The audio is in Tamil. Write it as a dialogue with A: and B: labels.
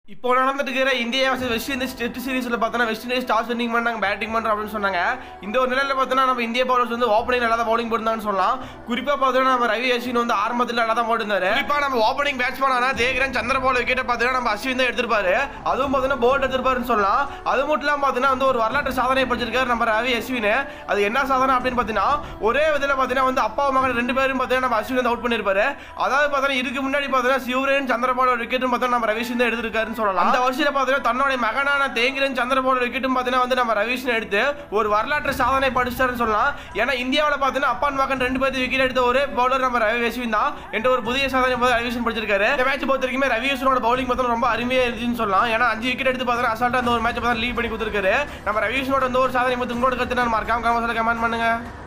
A: இப்போ நடந்துட்டு இருக்கிற India versus West Indies test சீரிஸ்ல பார்த்தோன்னா வெஸ்ட் இண்டீஸ் டாஸ் வின்னிங் பண்ணாங்க பேட்டிங் பண்றோம் அப்படின்னு சொன்னாங்க இந்த ஒரு நிலையில பார்த்தோன்னா நம்ம இந்திய பவுலர்ஸ் வந்து ஓப்பனிங் நல்லா தான் பவுலிங் போட்டுருந்தாங்கன்னு சொல்லலாம் குறிப்பா பார்த்தோன்னா நம்ம ரவி அஸ்வின் வந்து ஆரம்பத்தில் நல்லா தான் போட்டிருந்தாரு குறிப்பா நம்ம ஓப்பனிங் பேட்ஸ்மேன் ஆனா தேகரன் சந்திரபால் விக்கெட்டை பார்த்தீங்கன்னா நம்ம அஸ்வின் தான் எடுத்திருப்பாரு அதுவும் பார்த்தீங்கன்னா போல்ட் எடுத்திருப்பாருன்னு சொல்லலாம் அது மட்டும் இல்லாம பார்த்தீங்கன்னா வந்து ஒரு வரலாற்று சாதனை படிச்சிருக்காரு நம்ம ரவி அஸ்வின் அது என்ன சாதனை அப்படின்னு பார்த்தீங்கன்னா ஒரே விதத்தில் பார்த்தீங்கன்னா வந்து அப்பா மகன் ரெண்டு பேரும் பார்த்தீங்கன்னா நம்ம அஸ்வின் வந்து அவுட் பண்ணியிருப்பாரு அதாவது பார்த்தீங்கன்னா இதுக்கு முன்னாடி பார்த்தீங்கன்னா சிவரேன் சந்திரபால் விக்கெட்டும் பார்த்தீங்கன்னா நம்ம ரவிஷன் தான் எடுத்திருக்காருன்னு சொல்லலாம் அந்த வருஷத்துல பார்த்தீங்கன்னா தன்னுடைய மகனான தேங்கிரன் சந்திரபால் விக்கெட்டும் பார்த்தீங்கன்னா வந்து நம்ம ரவிஷன் எடுத்து ஒரு வரலாற்று சாதனை படிச்சிட்டாருன்னு சொல்லலாம் ஏன்னா இந்தியாவில் பார்த்தீங்கன்னா அப்பான் மகன் ரெண்டு பேர்த்து விக்கெட் எடுத்த ஒரு பவுலர் நம்ம ரவி அஸ்வின் தான் என்ற ஒரு புதிய சாதனை போது ரவிஷன் படிச்சிருக்காரு இந்த மேட்ச் பொறுத்த வரைக்கும் ரவி அஸ்வினோட பவுலிங் பார்த்தா ரொம்ப அருமையாக இருந்துச்சுன்னு சொல்லலாம் ஏன்னா அஞ்சு விக்கெட் எடுத்து பார்த்தா அசால்ட்டா அந்த ஒரு மேட்ச் பார்த்தா லீட் பண்ணி கொடுத்துருக்காரு நம்ம ரவி அஸ்வினோட இந்த ஒரு சாதனை பற்றி உங்களோட கருத்து நான் மறக்காம கமெண்ட் பண்ணுங்க